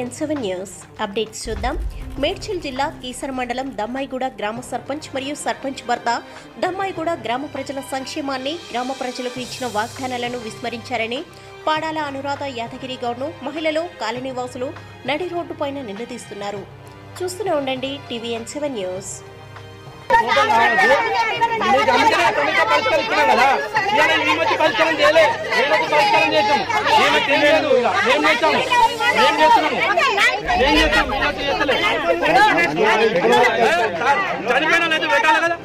TVN seven news updates చూద్దాం మేడ్చల్ జిల్లా కీసర మండలం దమ్మాయిగూడ గ్రామ సర్పంచ్ మరియు సర్పంచ్ భర్త దమ్మాయిగూడ గ్రామ ప్రజల సంక్షేమాన్ని గ్రామ ప్రజలకు ఇచ్చిన వాగ్దానాలను విస్మరించారని పాడాల అనురాధ యాదగిరి గౌడ్ను మహిళలు కాలనీవాసులు నడి రోడ్డుపైన నిలదీస్తున్నారు చూస్తూనే ఉండండి టీవీఎన్ సెవెన్ న్యూస్ నీకు అందుకనే తొమ్మిది పరిష్కరిస్తున్నాం కదా ఇవాళ ఈ మధ్య పరిష్కారం చేయలే ఏదైతే పరిష్కారం చేసాం ఏమీ తెలియదు ఇక ఏం చేస్తాము ఏం చేస్తున్నాము ఏం చేస్తాం ఈ మధ్య చేస్తలే ఏ, సార్, చనిపోయిన అయితే పెట్టాలి కదా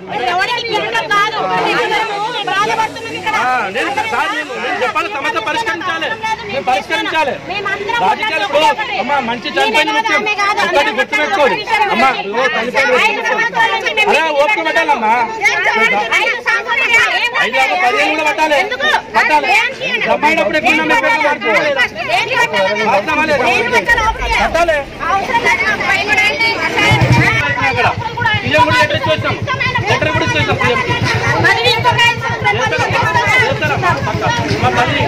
ఆ, నేను సార్ నేను నేను చెప్పాలి సమస్య పరిష్కరించాలి నేను పరిష్కరించాలి రాజకీయాలు ఇప్పుడు అమ్మా మంచి చనిపోయిన ముఖ్యం ఒక్కటి గుర్తుపెట్టుకోండి అమ్మా ఇదిగో చనిపోయిన వ్యక్తి అరే ఓపిక పెట్టాలమ్మా ఐదు ఆరు పదిహేను కూడా పట్టాలి పట్టాలి అమ్మాయినప్పుడు ఎక్కడ పట్టాలి అక్కడ సీఎం కూడా లెటర్ ఇచ్చేసాం లెటర్ కూడా ఇచ్చేసాం సీఎం మా తల్లి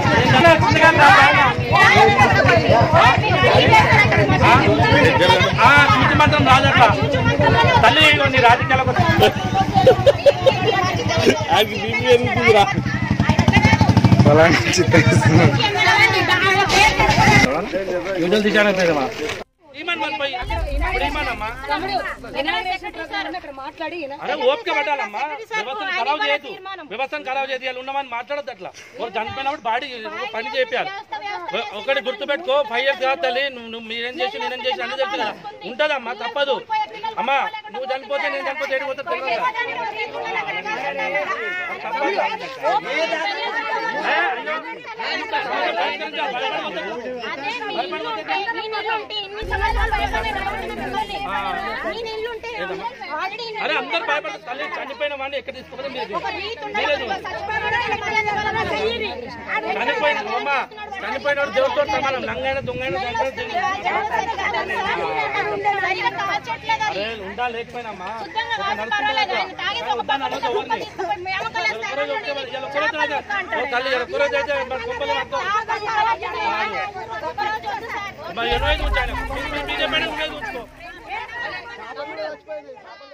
చూసి మాత్రం రాదట్లా తల్లి ఇగో నీ రాజకీయాలకు యూజువల్ తీసాను పేదమా ఏమని మరి పోయి ఇప్పుడు ఏమన్నమ్మా మాట్లాడి అరే ఓపిక పట్టాలమ్మా వ్యవస్థను ఖరాబ్ చేయొద్దు వ్యవస్థను ఖరాబ్ చేయదు ఇలా ఉన్నామని మాట్లాడద్దు అట్లా ఒక చనిపోయినప్పుడు బాడీ పని చేయాలి ఒకటి గుర్తుపెట్టుకో ఫైవ్ ఇయర్స్ కాదు తల్లి నువ్వు నువ్వు మీరేం చేసి నేనేం చేసి అన్ని తెలుసు కదా ఉంటదమ్మా తప్పదు అమ్మా నువ్వు చనిపోతే నేను చనిపోతే ఏడిపోతే తెలియదు కదా. తప్పదు. ఏ, అయ్యో. ఇంత సమస్య పరిష్కరించాలి. భయపడవద్దు. అరే అందరు భయపడతారు తల్లి చనిపోయిన వాడిని ఎక్కడ తీసుకోవాలి మీరు మీరే చూడండి. చనిపోయిన అమ్మ చనిపోయినోడు దేవుడితో సమానం లంగైన దొంగైన దొంగైన అరే ఉండా లేకపోయినమ్మా ఒక నడుచుకుంటా వద్దని అనొద్దు ఎవరిని ఒక్కరోజు ఒకటే మరి ఇలా ఒక్కరోజు అయితే ఓ తల్లి ఇలా ఒక్కరోజు అయితే మరి కుంపలు పడతాం మరి ఎనభై చూచాను మీరు చెప్పండి ఉండే చూసుకో